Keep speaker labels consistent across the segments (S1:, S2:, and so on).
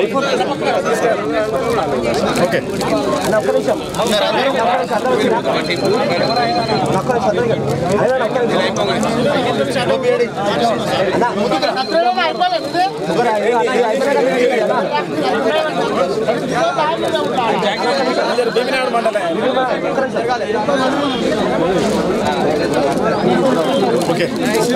S1: Okay okay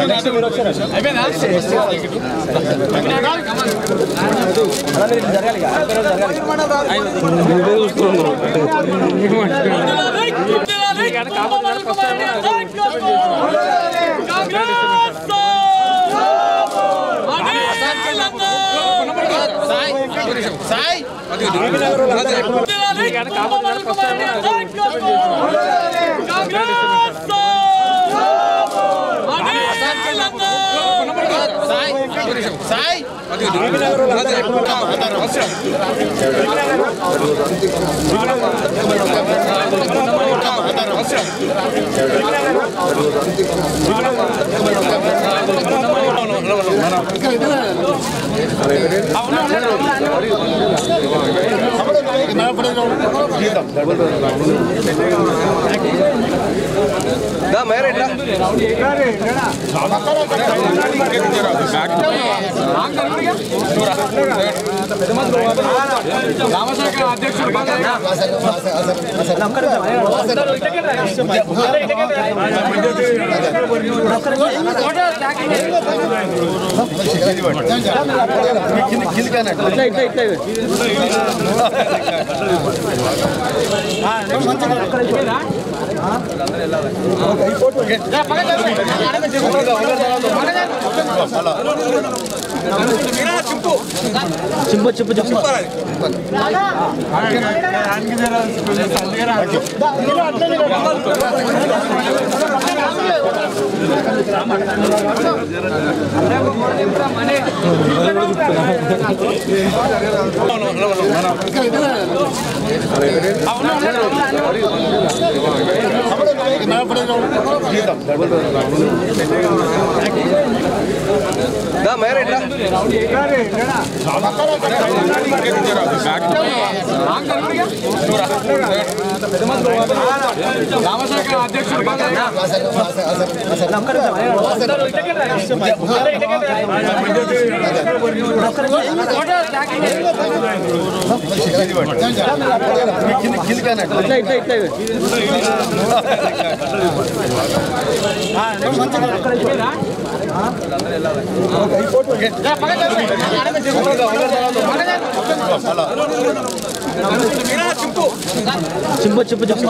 S2: చింపు చింపు చింపు ఇట్లా ఇట్లా ఇట్లా ఇవి. చింపు చింపు చింపు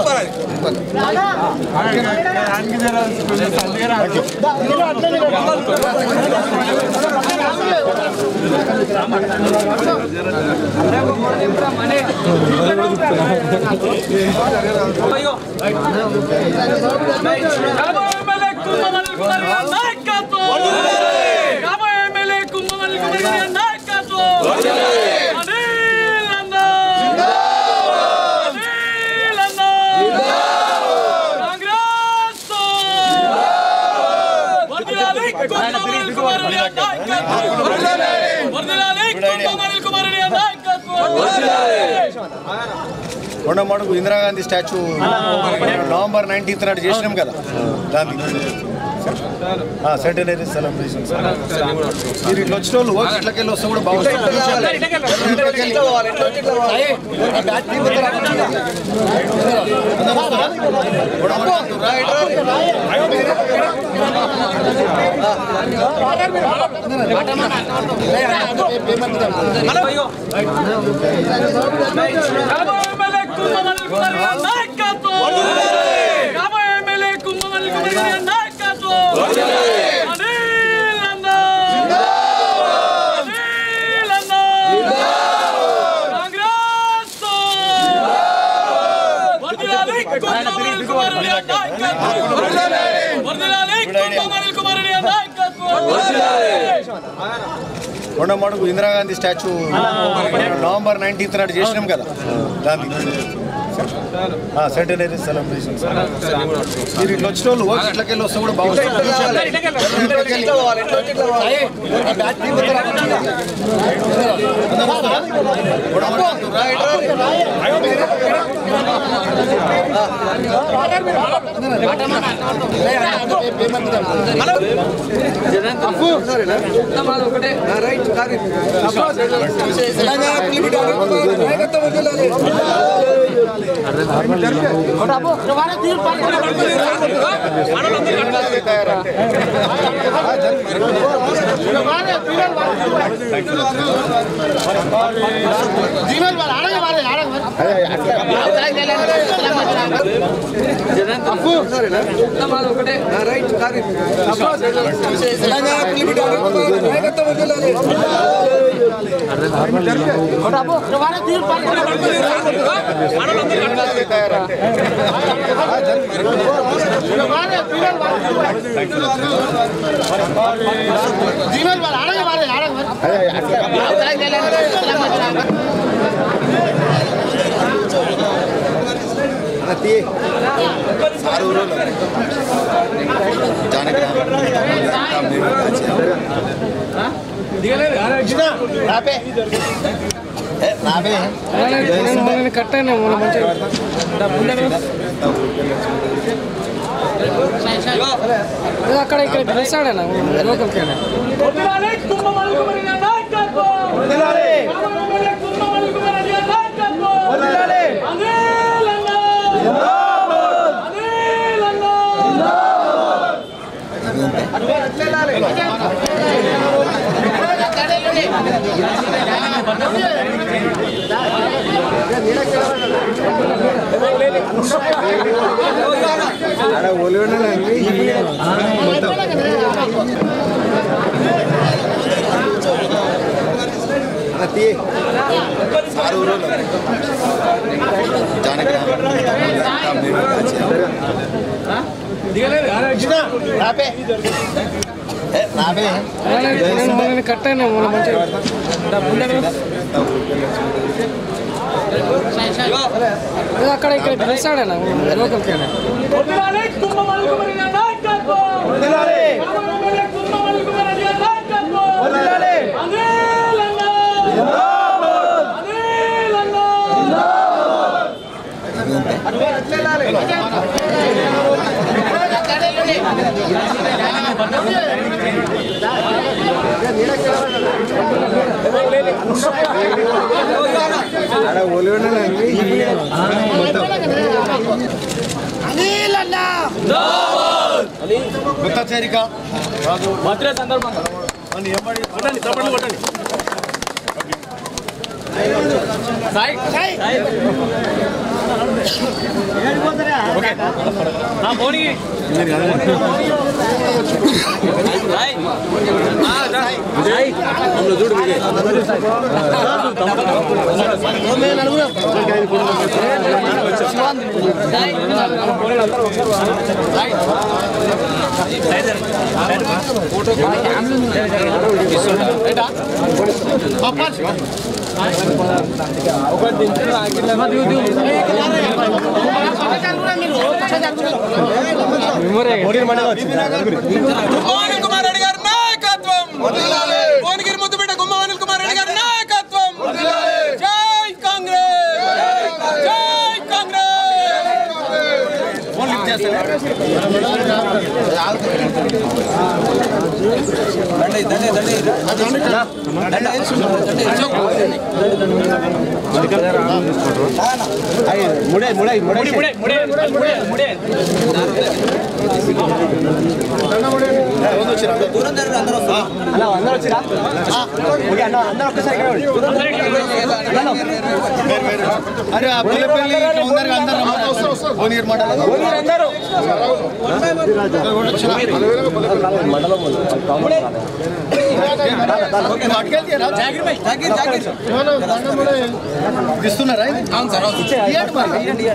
S1: Kondamadugu Indira Gandhi statue November nineteenth నాడు చేసినాం కదా దాన్ని సెంటనరీ సెలబ్రేషన్స్ మీరు ఇట్లా వచ్చిన వాళ్ళు ఇట్లకి వెళ్ళి వస్తే కూడా Kondamadugu Indira Gandhi statue November nineteenth నాడు చేసినాం కదా దాన్ని సెంటనరీ సెలబ్రేషన్ మీరు ఇట్లా వచ్చిన వాళ్ళు ఓకే ఇట్లకి వెళ్ళి వస్తే కూడా బాగుంటుంది
S3: కట్టాను మంచిగా అక్కడ ఇక్కడ పిలిచాడనా లోకల్కి
S4: వదిలాలి కుంభమణి కుమారి నాయకత్వం వదిలాలి కుంభమణి కుమారి నాయకత్వం వదిలాలి అనిలన్న జిందాబాద్ అనిలన్న
S3: కట్టాను మంచిగా అక్కడ ఇక్కడ పిలిచాడనా లోకల్కి
S4: వదిలాలి కుంభమణి కుమారి నాయకత్వం వదిలాలి కుంభమణి కుమారి నాయకత్వం వదిలాలి అనిలన్న జిందాబాద్ అనిలన్న
S1: కొత్త చేరిక
S2: బర్త్డే సందర్భంగా
S1: అని ఎంబడి
S2: కొట్టండి చప్పట్లు కొట్టండి సాయి సాయి ఓకే నా పోనీ సాయి సాయి అందులో చూడు మీరే
S5: గుమ్మవాణి కుమార్ రెడ్డి గారి నాయకత్వం భువనగిరి ముద్దుబిడ్డ గుమ్మవాణి కుమార్ రెడ్డి గారి నాయకత్వం జై కాంగ్రెస్ జై కాంగ్రెస్
S1: ముడే ముడే ముడే
S2: ముడే ముడే ముడే ముడే
S1: అన్న అందరూ వచ్చిరా ఓకే అన్న అందరూ ఒక్కసారి అరే ఆ పిల్లపల్లి ఇట్లా ఉన్నారు అందరూ భువనగిరి మండలం అందరూ ఇస్తున్నారా ఇయ్యండి మరి.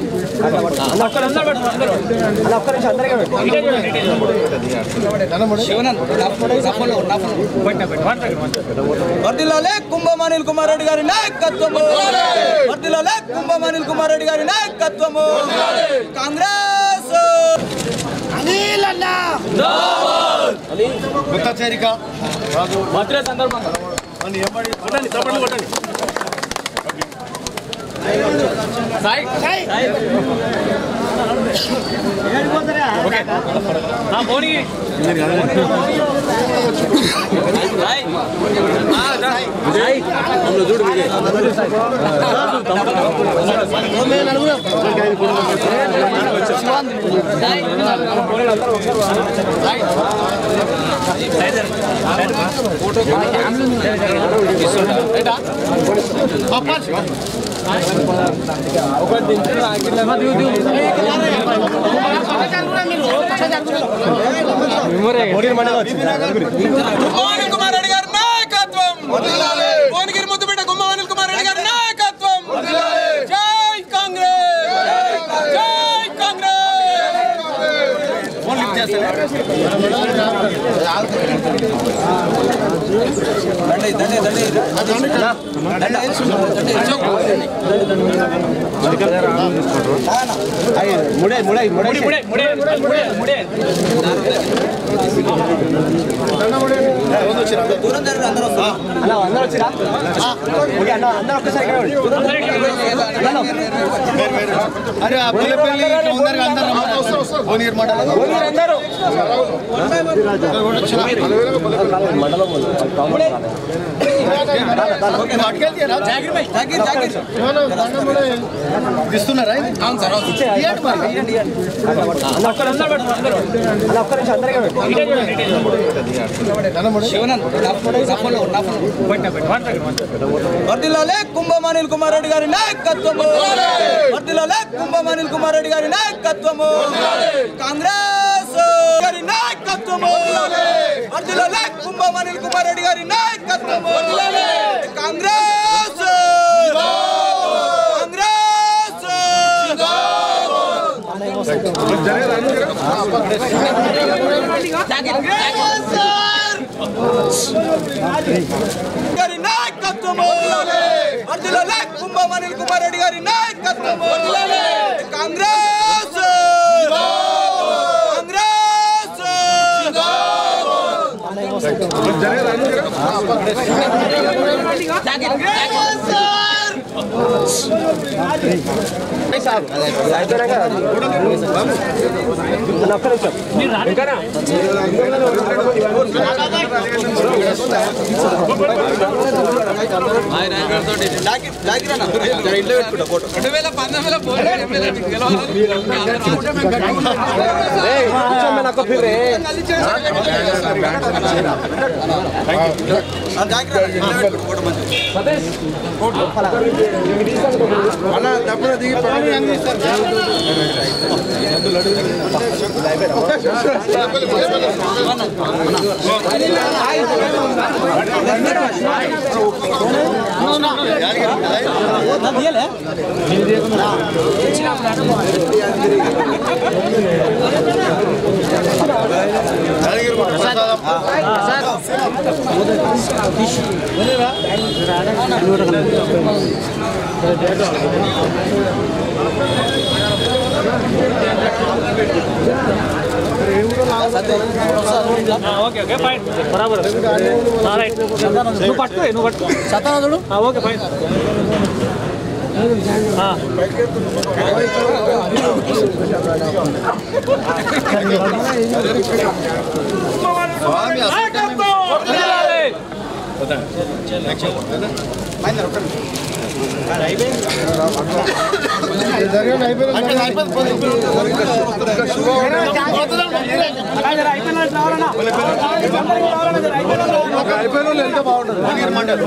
S5: వర్దిల్లాలే కుంభమానిల్ కుమార్ రెడ్డి గారి నాయకత్వం వర్దిలాలే కుంభం అనిల్ కుమార్ రెడ్డి గారి నాయకత్వము కాంగ్రెస్
S1: కొత్త చేరిక రాజు
S2: బర్త్డే సందర్భంగా
S1: అని ఎంబడి
S2: కొట్టండి చప్పట్లు కొట్టండి సాయి సాయి ఓకే ఆ పోనీ సాయి ఆ దా సాయి
S6: అందులో చూడు విజయ్
S5: గుమ్మ అనిల్ కుమార్ రెడ్డి గారి నాయకత్వం భువనగిరి ముద్దుబిడ్డ గుమ్మ అనిల్ కుమార్ రెడ్డి గారి నాయకత్వం జై కాంగ్రెస్ జై కాంగ్రెస్
S1: ఫోన్ లిఫ్ట్ చేస్తాను
S2: ముడే ముడే ముడే ముడే ముడే
S1: అరే ఆ పిల్లపల్లి తొందరగా అందరు రమ్మన్నారు భువనగిరి మండలం అటుకెళ్తారా ఇస్తున్నారా ఇది? ఇయ్యండి మరి.
S5: వర్దిలాలే కుంభం అనిల్ కుమార్ రెడ్డి గారి నాయకత్వము వర్దిలాలే కుంభం అనిల్ కుమార్ రెడ్డి గారి నాయకత్వము కాంగ్రెస్ గారి నాయకత్వము వర్దిలాలే కుంభం అనిల్ కుమార్ రెడ్డి గారి నాయకత్వము కాంగ్రెస్ కాంగ్రెస్ గారి నాయకత్వము వర్ధిల్లాలే కుంభం అనిల్ కుమార్ రెడ్డి గారి నాయకత్వము కాంగ్రెస్ కాంగ్రెస్
S2: రెండు వేల పంతొమ్మిదిలో పోటీ ఎమ్మెల్యే
S1: యాదగిరి గుట్ట ప్రసాదం.
S2: ఓకే ఓకే ఫైన్ బరాబర్ రైట్ నువ్వు పట్టుకో నువ్వు పట్టుకో సతాదుడు ఓకే ఫైన్
S1: స్వామి అసలు అక్కడ అయిపోయింది. భువనగిరి మండలం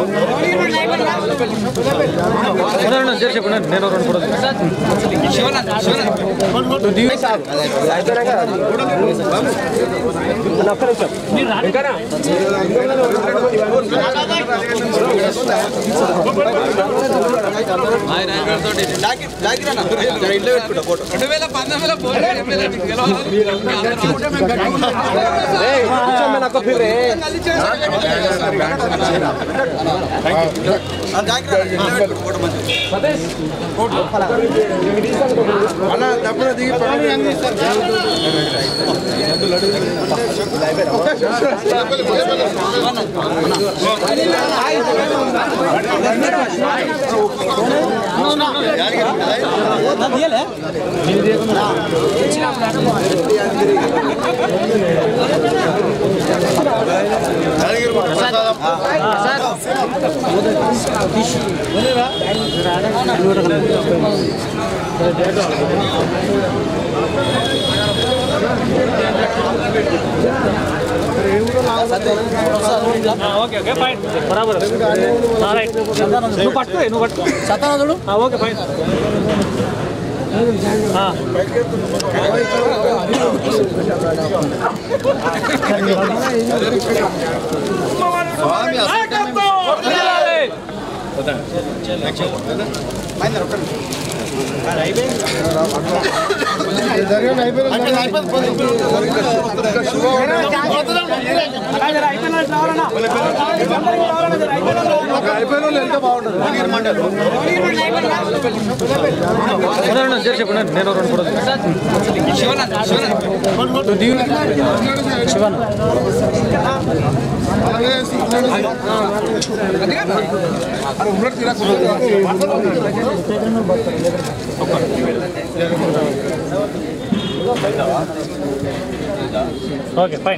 S5: జాకెట్ జాకెట్ అన్న జర ఇంట్లో పెట్టుకుంటా ఫోటో
S6: రెండు వేల పంతొమ్మిదిలో పోలే ఎమ్మెల్యే మీకు గెలవాలి.
S5: ఆ జాకెట్ అన్న ఇంట్లో పెట్టుకుంటా ఫోటో మంచిగా
S2: ఓకే ఓకే ఫైన్ బరాబర్ రైట్ నువ్వు పట్టుకో నువ్వు పట్టుకో
S3: సతానాథుడు
S2: ఓకే ఫైన్ చెప్పండి నేను రెండు ఫోటోలు శివన్ ఓకే ఫైన్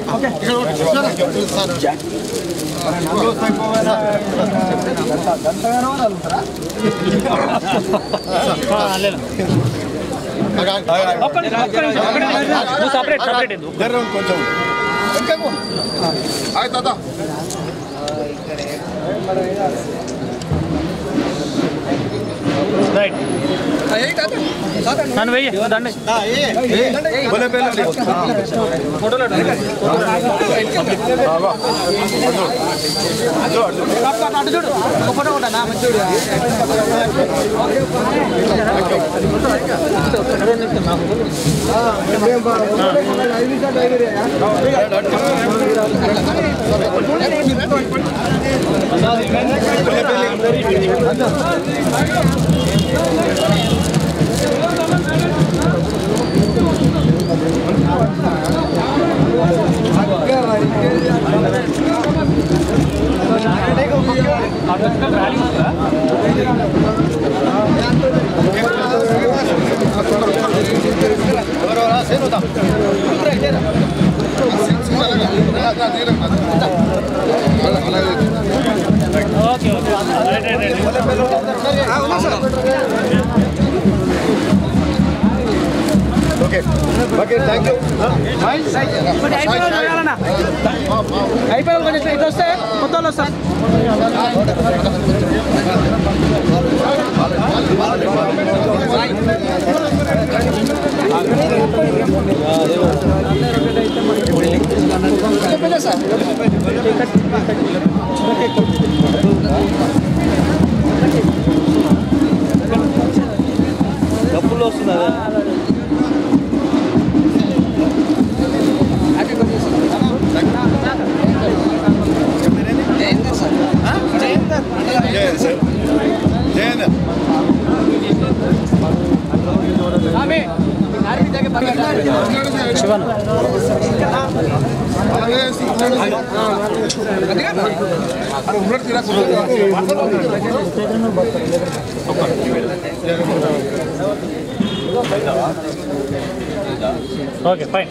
S2: లేదు ఒక్క నిమిషం, ఒక్క నిమిషం, ఒక్క నిమిషం. నువ్వు సపరేట్ సపరేట్ ఎందుకు
S1: కొంచెం ఆಯ್ತು తాత
S2: రైట్ నన్ను వెయ్యి దండి
S1: భలే పేర్లు
S2: ఫోటోలు okay okay right right right
S1: okay okay thank you
S3: అయిపోయిన కొంచెం ఇటు వస్తే కొత్త వాళ్ళు వస్తారు
S5: డబ్బులు వస్తున్నదా
S1: జయంత్
S2: శివన్ ఓకే ఫైన్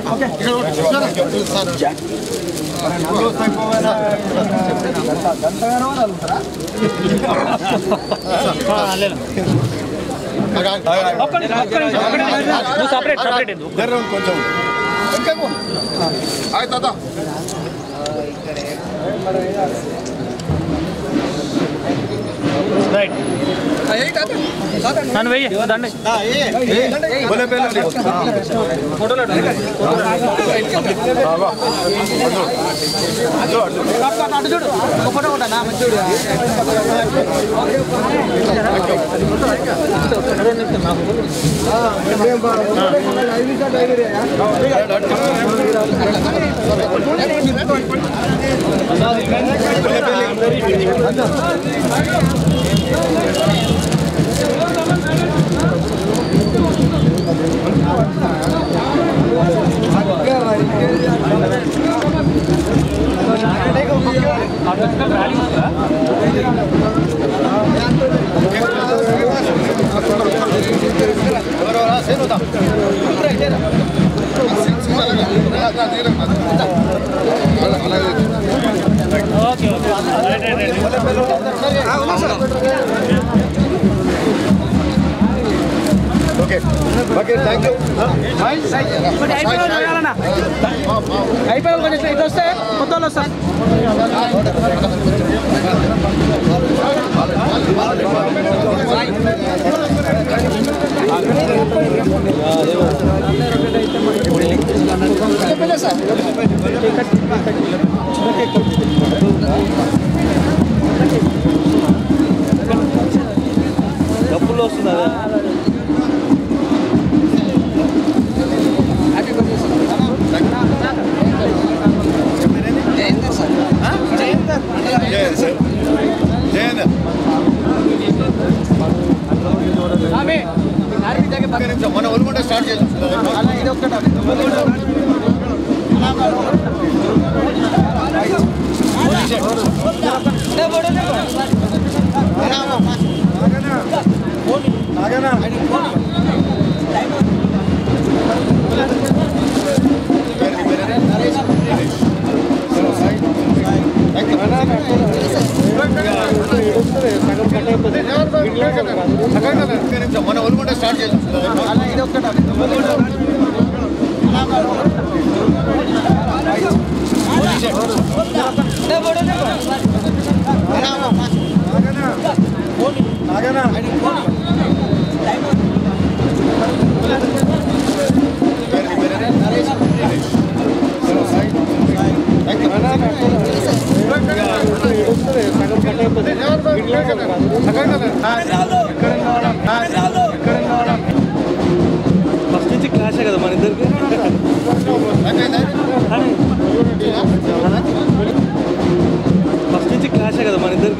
S2: లేదు ఒక్క నిమిషం, ఒక్క నిమిషం, ఒక్క నిమిషం. నువ్వు సపరేట్ సపరేట్ ఎందుకు
S1: కొంచెం ಆಯ್ತು తాత
S2: రైట్ నన్ను వెయ్యి దండి
S1: భలే పేర్లు
S2: ఫోటోలు
S5: అటు చూడు ఒక ఫోటో ఉంటా మంచి చూడు
S1: ఓకే ఓకే థ్యాంక్ యూ
S3: అయిపోయాలి కొంచెం ఇటు వస్తే కొత్త వాళ్ళు వస్తారు
S5: డబ్బులు వస్తుందా
S1: జయంత్ ఒక్క నిమిషం మన ఒలుగుంట స్టార్ట్ చేద్దాం ఒక్క నిమిషం మన ఒలుగుంట స్టార్ట్ చేద్దాం
S5: ఫస్ట్ నుంచి క్లాషే కదా మన ఇద్దరికి ఫస్ట్ నుంచి క్లాషే కదా మన ఇద్దరికి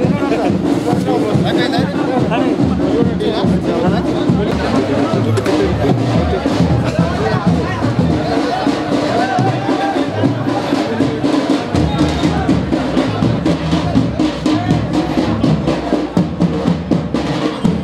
S1: ఓకే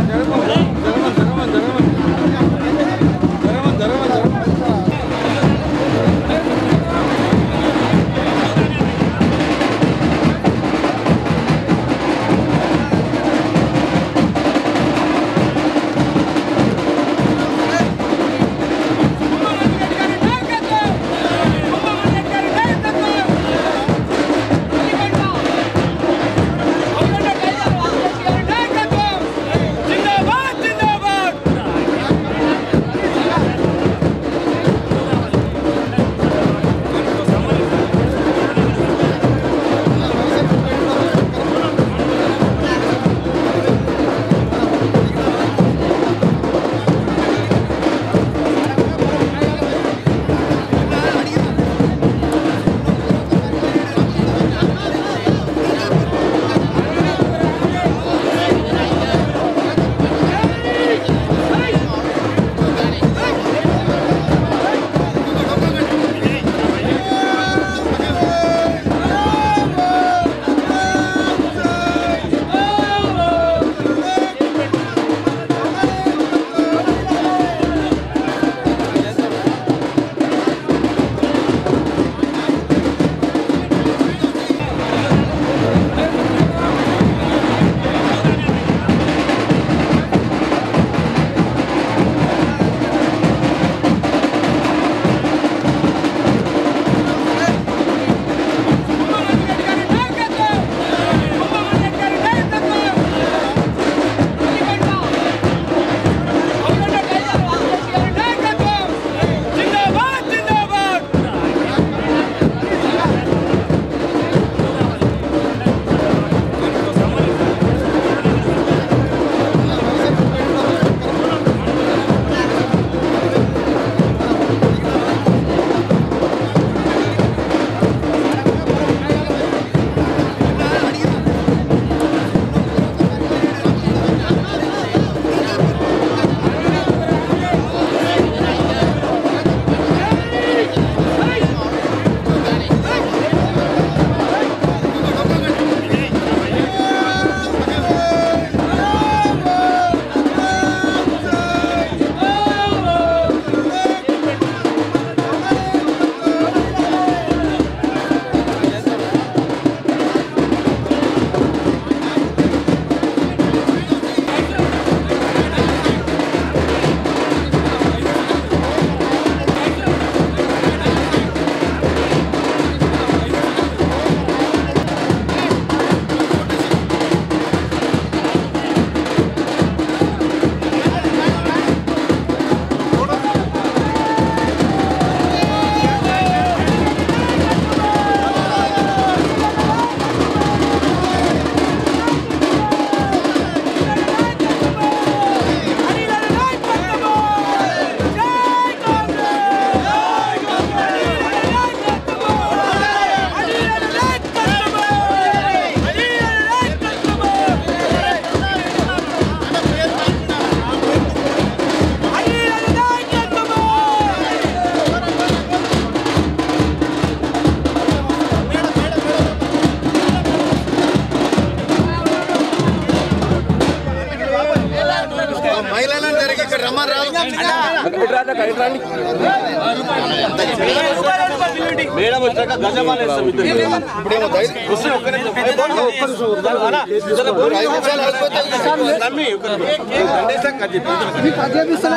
S1: మహిళలను జరిగి ఇక్కడ రమ్మని రాదు మేడం వచ్చాక గజమాల వేస్తాం ఇద్దరు ఇప్పుడేమో ధైర్యం వస్తే ఒక్క నిమిషం. ఒక్క నిమిషం వద్దాం. అన్న, ఒక ఐదు నిమిషాలు అయిపోతే నమ్మి ఒక నిమిషం. దండేసాక కట్ చెప్పు.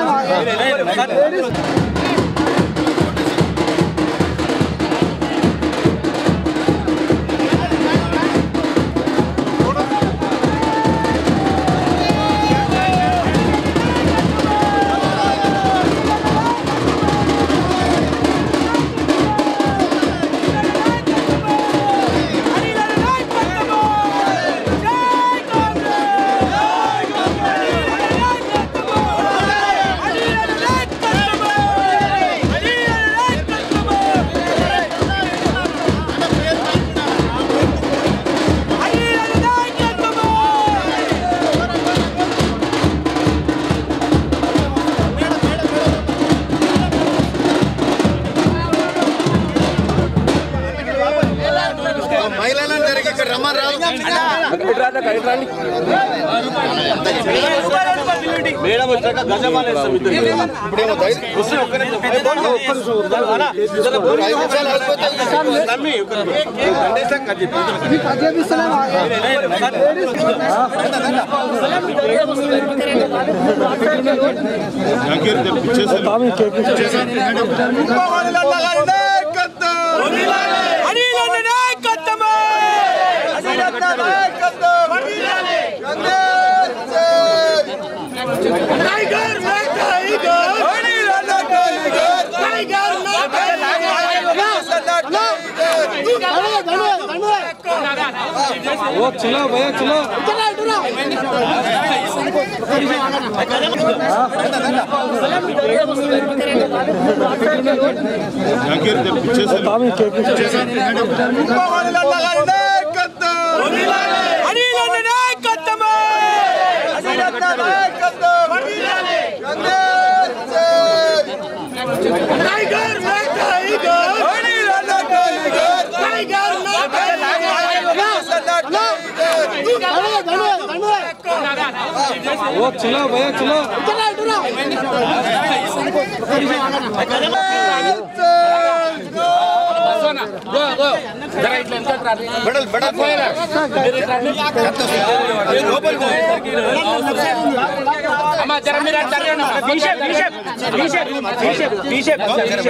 S1: మహిళలను జరిగి ఇక్కడ రమ్మని రాదు మేడం వచ్చాక గజమాల వేస్తాం ఇద్దరు వస్తే ఒక్క నిమిషం. ఏ, పోనీ, ఒక్క నిమిషం. అన్నా, జర పోనీ. నమ్మి ఒక్క నిమిషం. దండేశాక కట్ చెప్పు.
S6: అమ్మా జర మీరు అటు జరగండి అమ్మా. బీషేప్, బీషేప్, బీషేప్, బీషేప్, బీషేప్.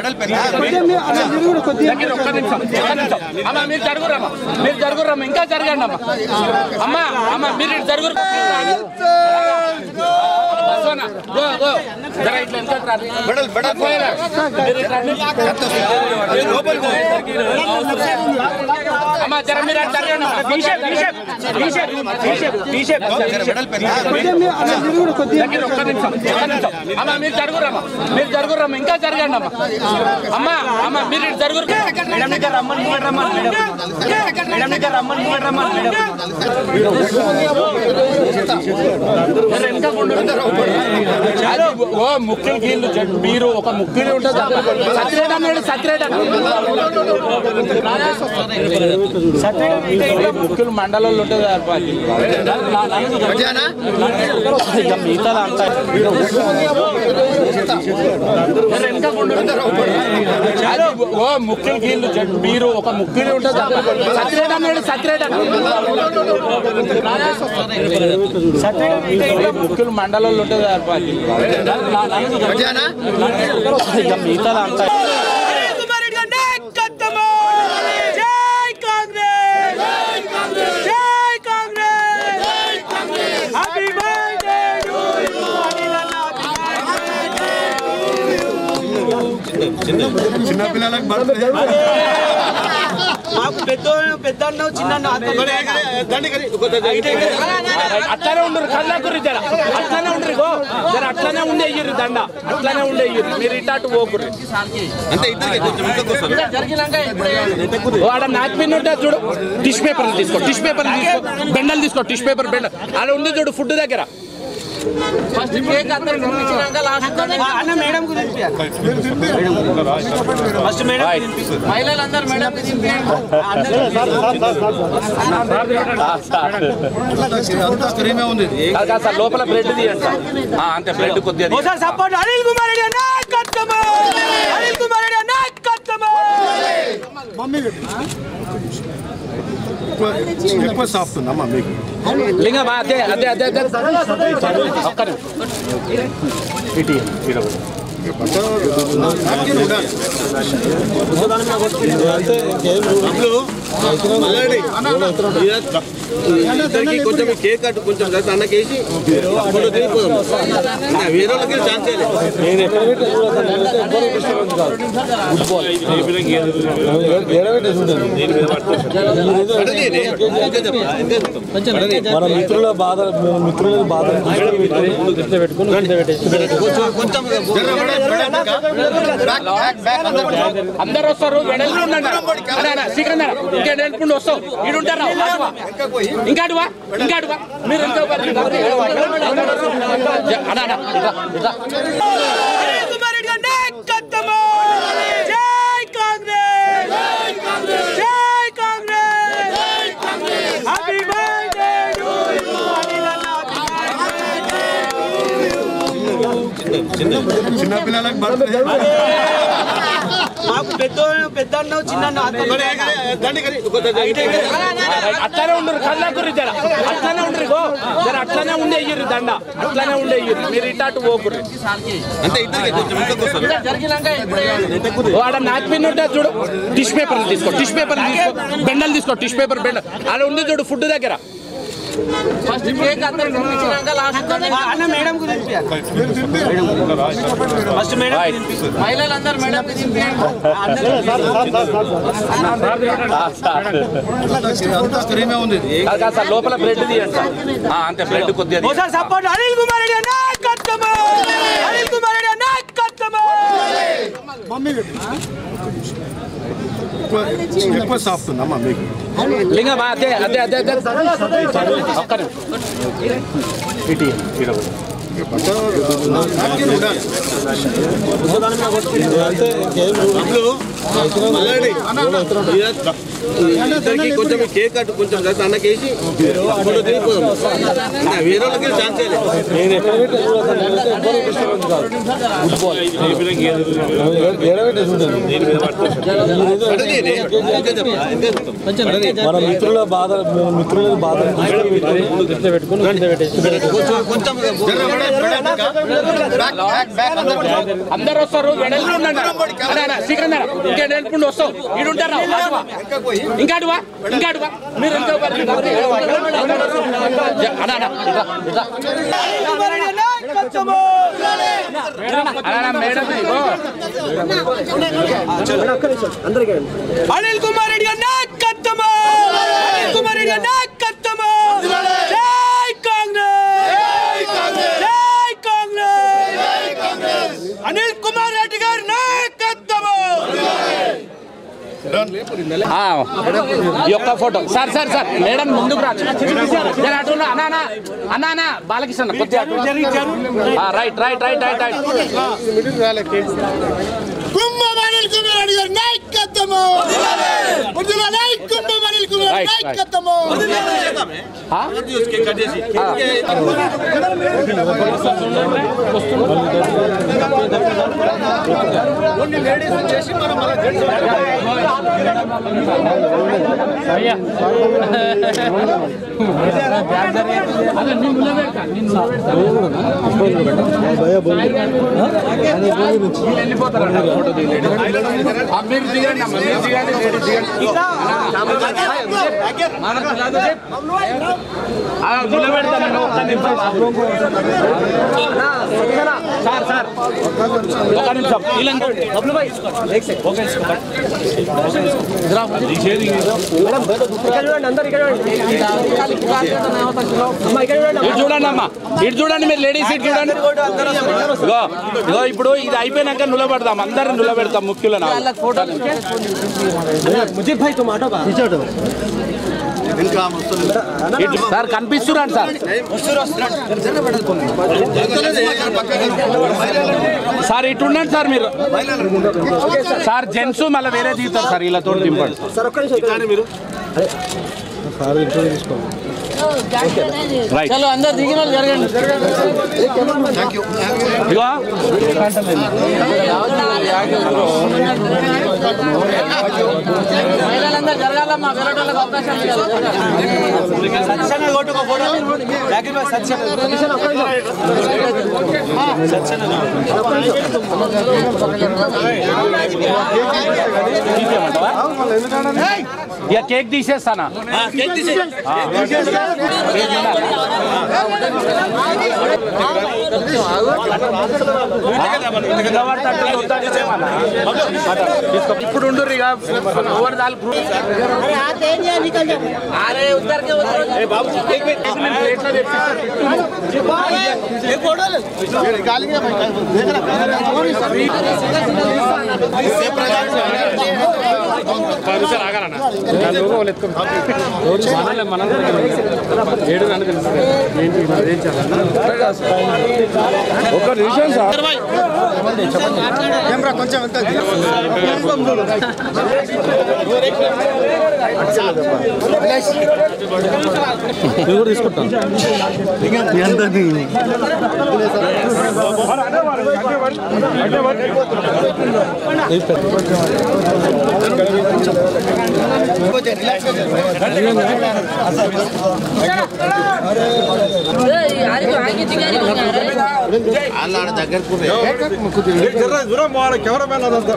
S6: దగ్గర ఒక్క నిమిషం, ఒక్క నిమిషం. అమ్మా మీరు జరుగురమ్మా మీరు జరుగురమ్మా ఇంకా జరగండి అమ్మా అమ్మా అమ్మా మీరు ఇటు జరుగురు బసవన్న, గో, గో. జర ఇట్లా వెనకకు రా. పోయిరా. మీరు ఇటు రండి. అమ్మా జర మీరు అటు జరగండి అమ్మా. బీషేప్, బీషేప్, బీషేప్, బీషేప్, బీషేప్. దగ్గర ఒక్క నిమిషం, ఒక్క నిమిషం. అమ్మా మీరు జరుగురమ్మా మీరు జరుగురమ్మా ఇంకా జరగండి అమ్మా అమ్మా అమ్మా మీరు ఇటు జరుగురు మేడం దగ్గర రమ్మని ముంగట రమ్మని మేడం మేడం దగ్గర రమ్మని ముంగట రమ్మని మేడం జర వెనక ఉండు. అది ఓ ముఖ్యులు గీళ్ళు చెట్టు మీరు ఒక ముఖ్యులు ఉంటుంది సత్యరేట్ అన్నాడు సత్యరేట్ సత్యరేట్ ముఖ్యులు మండలంలో ఉంటుంది ఇక మిగతా అంతా జర వెనక ఉండు. అది ఓ ముఖ్యులు గీళ్ళు చెట్టు మీరు ఒక ముఖ్యులు ఉంటుంది సత్యరేట్ అన్నాడు సత్యరేట్ సత్యరేట్ ముఖ్యులు మండలంలో ఉంటుంది ఇక మిగతా అంతా
S5: మాకు పెద్ద పెద్ద అన్నావు చిన్న
S1: దండి కరి. ఒక దండి.
S6: అట్లనే ఉండరు కళ్ళకుర్రి జర అట్లనే ఉండరు గో జర అట్లనే ఉండే ఇయ్యరు దండ అట్లనే ఉండే ఇయ్యరు మీరు ఇటాటు పోకుర్రి
S1: అంతే ఇద్దరికి కొంచెం ఇంతకు వస్తారు.
S6: ఓ ఆడ నాక్ పిన్ ఉంటుంది చూడు టిష్ పేపర్ తీసుకో టిష్ పేపర్ తీసుకో బెండలు తీసుకో టిష్ పేపర్ బెండల్ ఆడ ఉంది చూడు ఫుడ్ దగ్గర
S5: అన్న మేడం గురించి ఫస్ట్ మేడం మహిళలందరూ మేడం
S6: కాదు కాదు సార్ లోపల బ్రెడ్ తీయండి సార్ ఆ, అంతే బ్రెడ్ కొద్దిగా తీయండి.
S5: ఒకసారి సపోర్ట్ అనిల్ కుమార్ రెడ్డి నాయకత్వము అనిల్ కుమార్ రెడ్డి నాయకత్వము
S7: ఎక్కువ సాఫ్ట్ ఉందమ్మా మీకు
S6: లింగం అదే అదే అదే అదే ఒక్క నిమిషం.
S1: మల్లారెడ్డి. ఇద్దరికి కొంచెం ఈ కేక్ కట్టు కొంచెం కలిసి అన్నకేసి ఫోటో దిగిపోదాం ఇంకా వేరే వాళ్ళకి ఛాన్స్ చేయలేదు అడగండి. ఇంకా చెప్పరా? ఇంకా చెప్పరా?
S2: మన మిత్రుల బాధ మిత్రుల బాధ పెట్టుకుని
S1: కొంచెం
S6: అందరు వస్తారు వెడల్పు ఉండండి అరే, అరే, సికందర్ ఇంకా వెడల్పు వస్తావు ఈడుంటారా అటువా. ఇంకా అటువా ఇంకా అటువా మీరు ఇంకా అన్నా, అన్నా, ఇట్రా, ఇట్రా.
S5: అనిల్ కుమార్ రెడ్డి గారి నాయకత్వము జై కాంగ్రెస్ జై Congress happy birthday to you Anil అన్న
S7: చిన్న పిల్లలకు బర్త్డే
S5: మాకు పెద్ద పెద్ద అన్నావు చిన్న
S1: దండి కరి ఒక
S6: అట్లానే ఉండరు కళ్ళకుర్రి జర అట్లానే ఉండరు గో జర అట్లానే ఉండే అయ్యారు దండ అట్లానే ఉండే అయ్యారు మీరు ఇటాటు పోకుర్రి
S1: అంటే ఇద్దరికి కొంచెం ఇంకొక వస్తారు.
S6: ఓ, ఆడ నాక్ పిన్ ఉంటుంది చూడు టిష్ పేపర్ తీసుకో టిష్ పేపర్ తీసుకో బెండల్ తీసుకో టిష్ పేపర్ బెండల్ ఆడ ఉంది చూడు ఫుడ్ దగ్గర
S5: అన్న మేడం గురించి ఫస్ట్ మేడం మహిళలందరూ మేడం
S7: స్క్రీమే ఉంది
S6: కాదు కాదు సార్ లోపల బ్రెడ్ తీయండి సార్ ఆ, అంతే బ్రెడ్ కొద్దిగా తీయండి.
S5: ఒకసారి సపోర్ట్ అనిల్ కుమార్ రెడ్డి నాయకత్వం అనిల్ కుమార్ రెడ్డి నాయకత్వం
S7: ఎక్కువ ఎక్కువ సాఫ్ట్ ఉందమ్మా మీకు
S6: లింగం అదే అదే అదే అదే ఒక్క నిమిషం.
S1: మల్లాడి. ఇద్దరికి కొంచెం కేక్ కట్టు కొంచెం కలిసి అన్నకేసి ఫోటో దిగిపోదాం ఇంకా వేరే వాళ్ళకి ఛాన్స్ లేదు
S2: మన మిత్రుల బాధ మిత్రుల బాధ
S6: అందరు వస్తారు వెడల్పు ఉండండి అరే, అరే, శ్రీకాంత్ అన్న, ఇంకా వెడల్పుండి వస్తావు ఈడు ఉంటారా ఇంకా అటువా ఇంకా అటువా మీరు ఎంత అన్నా అన్నా, ఇట్రా, ఇట్రా. అన్నా, మేడం ఇగో.
S5: అనిల్ కుమార్ రెడ్డి గారి నాయకత్వం అనిల్ కుమార్ రెడ్డి గారి నాయకత్వం జై కాంగ్రెస్ జై కాంగ్రెస్ అనిల్ కుమార్ రెడ్డి గారి నాయకత్వం
S6: ఆ, ఈ ఒక్క photo sir sir sir madam ముందుకు రా జర అటు ఉన్నా. అన్నా అన్నా అన్నా అన్నా బాలకృష్ణ అన్న, కొద్దిగా అటు ఆ, right right right right right
S8: Kumbham Anil Kumar Reddy గారి నాయకత్వము వదిలాలి కుంభం అనిల్ కుమార్
S6: Right, right.
S8: నాయకత్వము
S6: ఆ?
S1: కేక్ కట్ చేసి
S6: అదే నేను నిలబెడతా, నేను నిలబెడతా. వెళ్ళిపోతారన్న ఫోటో దిగలేడు. ఆ, మీరు దిగండి అమ్మ మీరు దిగండి లేడీస్ దిగండి ఆ, నిలబెడతా నేను ఒక్క నిమిషం సార్ సార్ ఒక నిమిషం వీళ్ళని ఇటు చూడండి అమ్మా ఇటు చూడండి మీరు లేడీస్ ఇటు చూడండి ఇగో ఇగో ఇప్పుడు ఇది అయిపోయినాక నిలబెడదాం అందరిని నిలబెడతాం ముఖ్యులను ఇటు సార్ కనిపిస్తున్నాడు సార్ సార్ ఇటు ఉండండి సార్ మీరు సార్ జెంట్స్ మళ్ళీ వేరే తీస్తారు సార్ వీళ్ళతో దింపండి
S1: మీరు
S6: రైట్ అందరు దిగిన జరగండి ఇగో మహిళలందరూ జరగాలమ్మా వేరే వాళ్ళకి అవకాశం
S5: సత్సంగ కొట్టుకో ఫోటో జాకిర్ భాయ్ సత్సంగ
S6: ఇక కేక్ తీసేస్తానా
S1: కేక్ తీసి
S6: ఇప్పుడు ఉండు ఇక ఓవర్ దాల్ ఒక నిమిషం సార్
S7: కొంచెం ఎంత
S2: తీసుకుంటాను
S7: దూరం పోవాలి కెమెరామెన్ అదంతా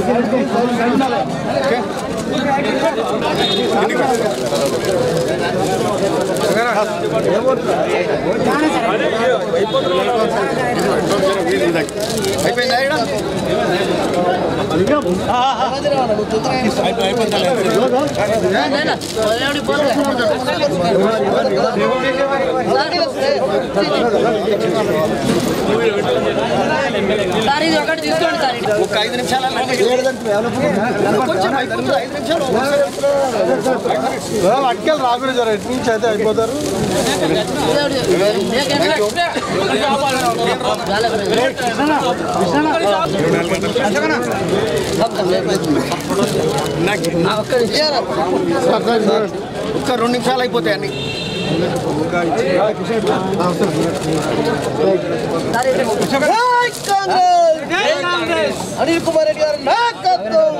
S9: సార్ ఇది ఒకటి తీసుకోండి సార్ ఇది.
S5: ఒక ఐదు నిమిషాలు
S7: అక్కలు రాకూడదు జర ఎటు నుంచి అయితే అయిపోతారు
S5: ఒక్క రెండు నిమిషాలు అయిపోతాయి అన్ని అనిల్ కుమార్ రెడ్డి గారు నాయకత్వం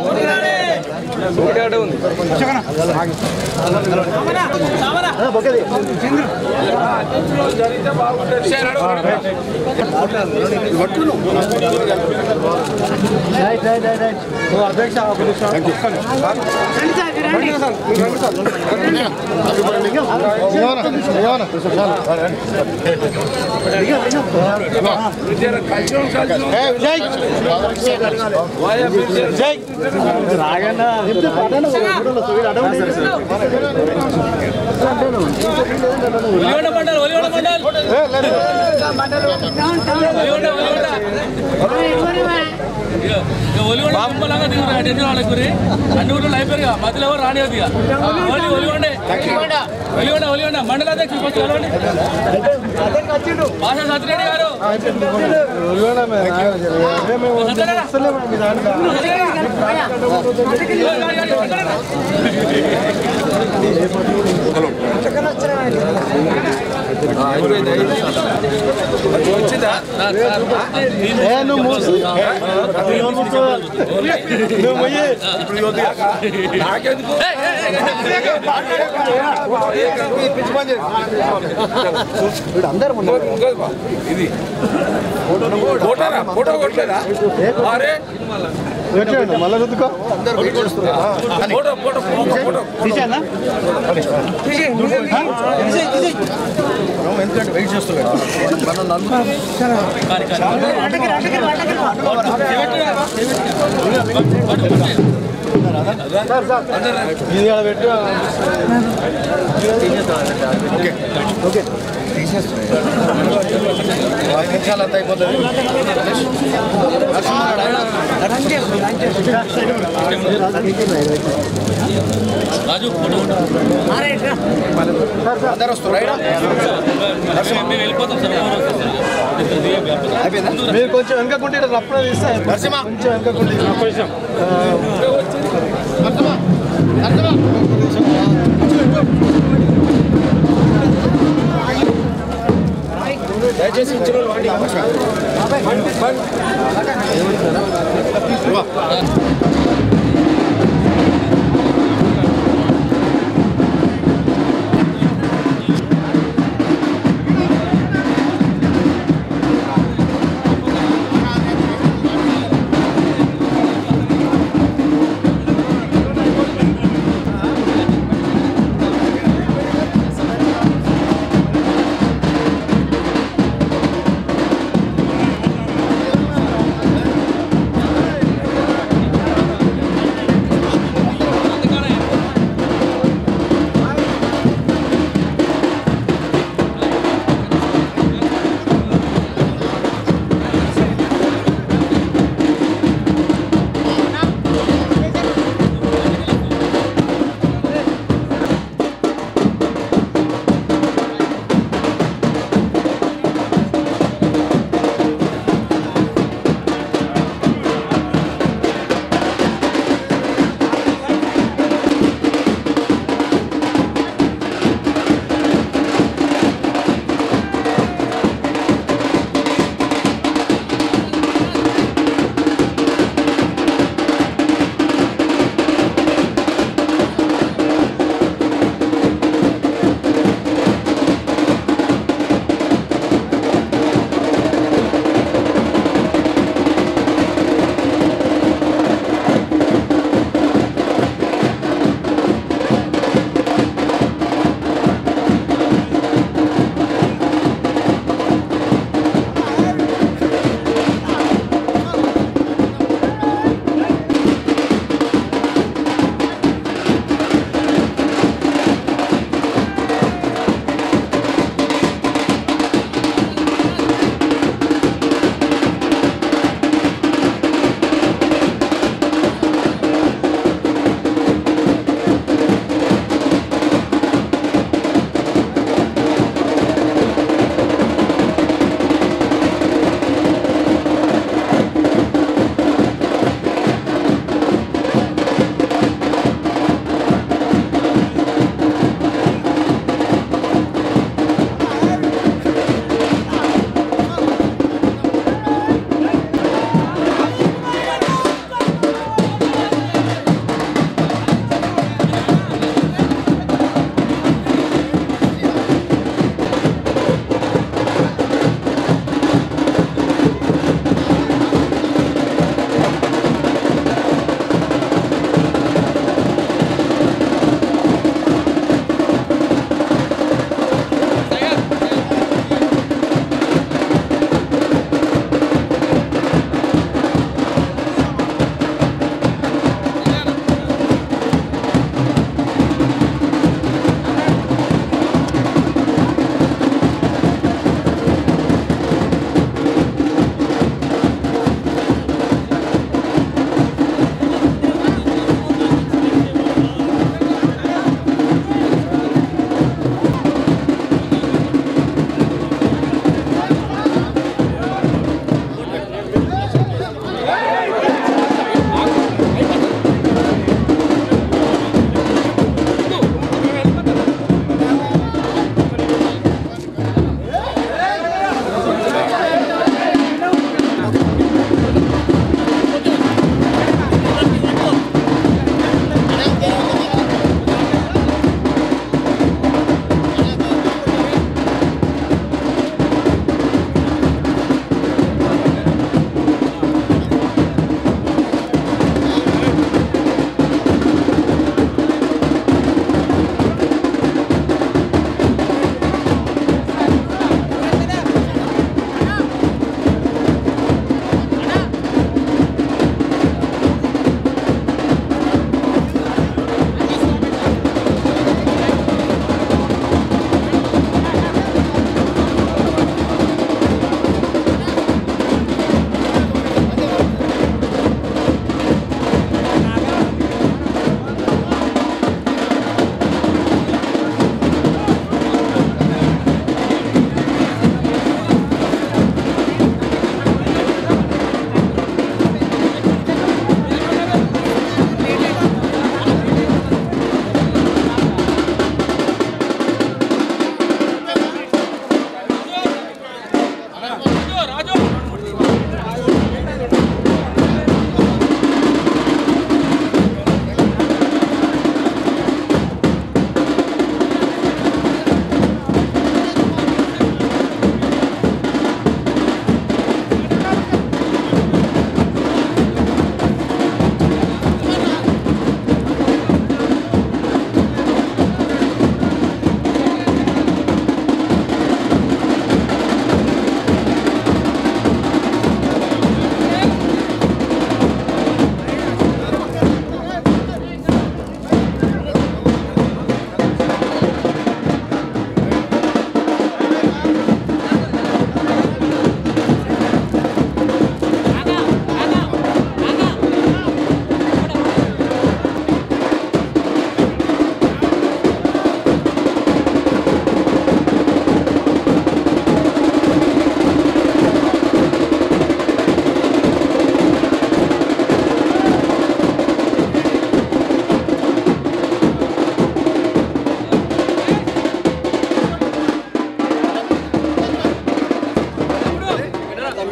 S2: ఒలిగొండ మండల్ ఒలిగొండ మండల్ ఒలిగొండ ఒలిగొండ ఇక ఒలిగొండ బొమ్మలాగా దిగురు అటెండ్ వాళ్ళకి అన్ని ఊర్లు అయిపోయారు మధ్యలో ఎవరు రానివ్వదు ఇక ఓన్లీ ఒలిగొండే ఒలిగొండ ఒలిగొండ మండల అధ్యక్షుడు కొంచెం కలవండి భాషా సత్యరెడ్డి గారు సత్యనారాయణ.
S7: మళ్ళీ రుద్దుకో
S5: ఎందుకంటే వెయిట్ చేస్తున్నాడు మనం నలుగురు
S7: ఇది ఆడ పెట్టు
S5: ఐదు నిమిషాలు అంతా అయిపోతుంది
S2: రాజు ఫోటో
S5: అందరు వస్తారు రైట్
S2: మేము వెళ్ళిపోతాం సార్ ఎవరు వస్తారు సార్?
S5: అయిపోయిందా
S7: మీరు కొంచెం వెనకకుంటే రప్పున తీస్తే
S5: నరసింహ
S7: కొంచెం వెనకకుంటే
S5: దయచేసి ఇచ్చిన వాళ్ళు వాడి.
S7: ఆ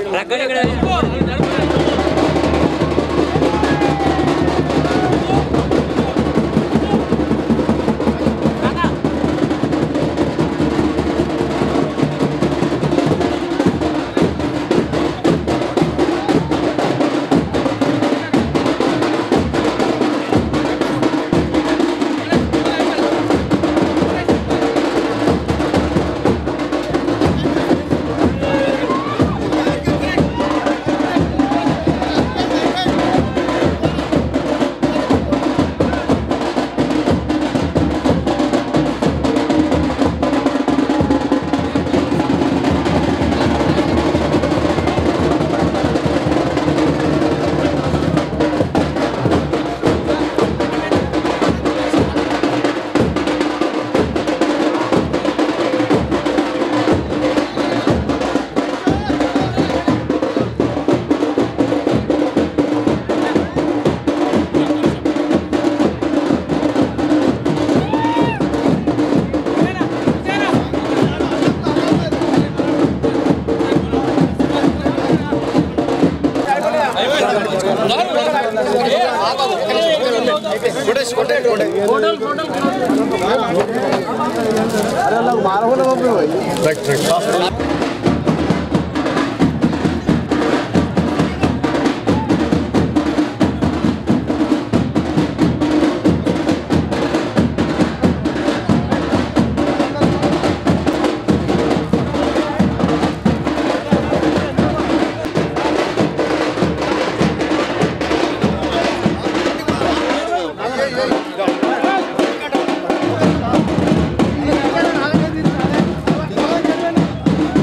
S8: ¡Vamos!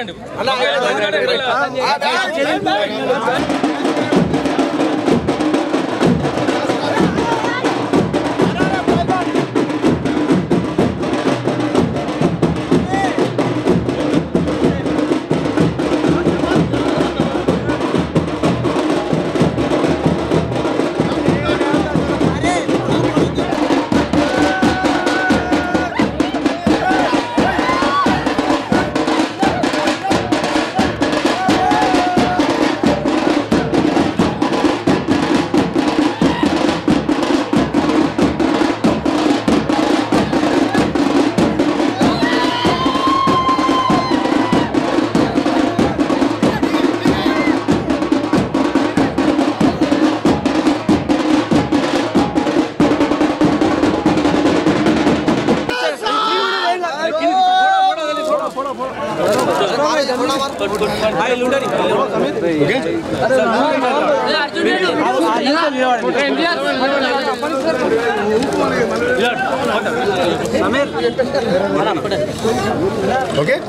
S2: రండి రండి, రండి.
S7: ఓకే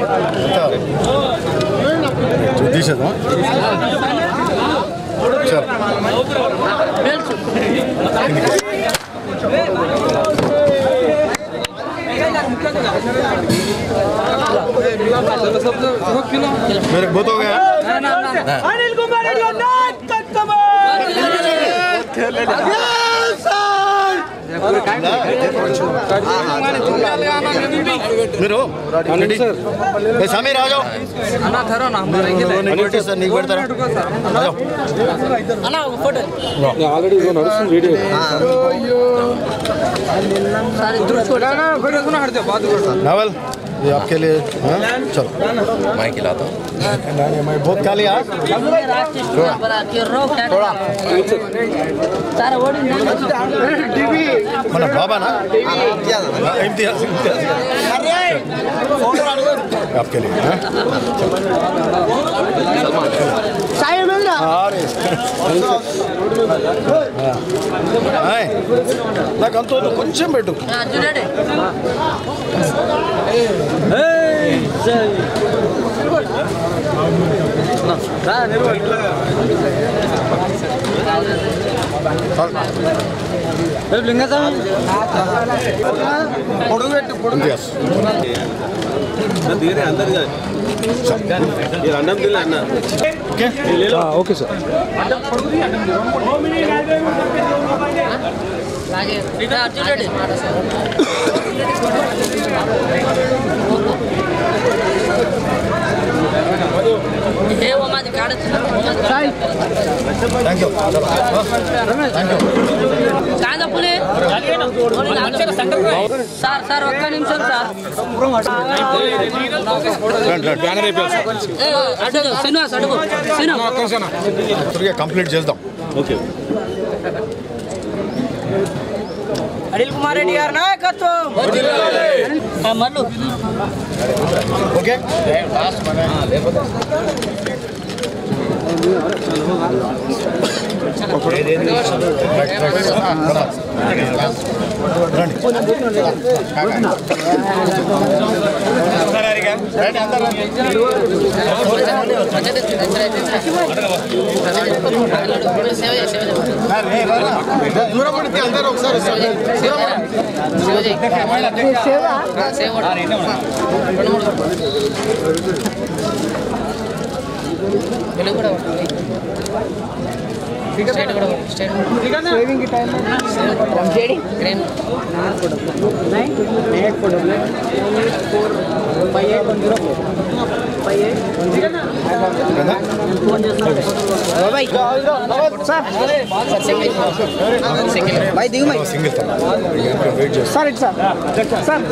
S7: తీసేదా సరే मेरे बहुत हो गया
S4: అనిల్ కుమార్ రెడ్డి గారి నాయకత్వం
S7: మీరు రెడీ ఏ సమీర్ ఆ जाओ అనిల్ సార్ నీకు పెడతారా ఆ जाओ नावल ये आपके लिए हाँ? चलो मैं खिलाता हूँ मैं बहुत खा लिया మన బాబానా हाँ, इम्तियाज इम्तियाज आपके लिए हाँ? अरे హాయ్. నాకు అంత వద్దు, కొంచెం పెట్టు ఇంతియాజ్
S1: అన్నం తిన్నా అన్న
S7: okay sir thank you thank you
S9: కాదప్పులే సార్ సార్ ఒక్క నిమిషం సార్ ఏ, అటు శ్రీనివాస్ అడుగు శ్రీనివాస్
S7: త్వరగా కంప్లీట్ చేద్దాం
S1: ఓకే
S3: అనిల్ కుమార్ రెడ్డి గారి నాయకత్వం
S9: ఆ, మల్లు
S7: ఓకే అందరూ ఒకసారి సింగిల్ వెయిట్ చేస్తాం
S3: సార్ ఇటు సార్ సార్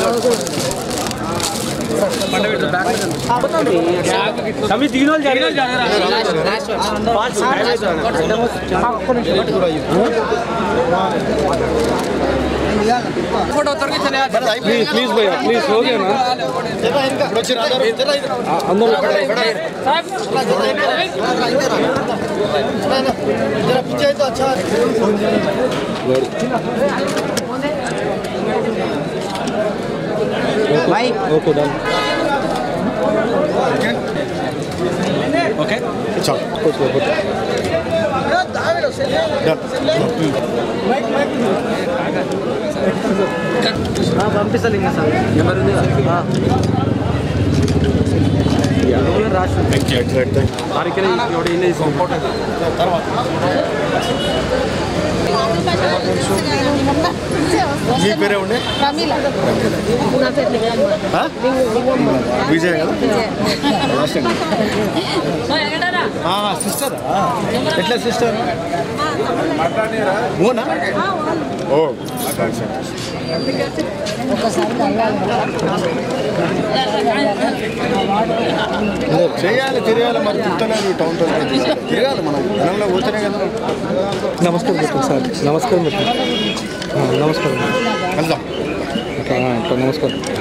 S7: ప్లీజ్ ప్లీజ్ భయ్యా ప్లీజ్ हो गया ना ఇప్పుడు వచ్చి అందరూ पीछे तो अच्छा भाई ओके डन
S1: ఓకే
S7: चलो कुछ कुछ
S3: పంపిస్తాను ఇంకా సార్
S7: మీ పేరే ఉండే ఆ? విజయ్ కదా లాస్ట్ టైం సిస్టర్ ఎట్లా సిస్టర్ ఓనా ఓ చేయాలి తిరగాలి మరి తిరుగుతున్నారు టౌన్ టౌన్ తిరగాలి మనం జనంలో పోతేనే కదా
S3: నమస్కారం పెట్టండి సార్ నమస్కారం పెట్టండి నమస్కారం
S7: వెళ్దాం
S3: నమస్కారం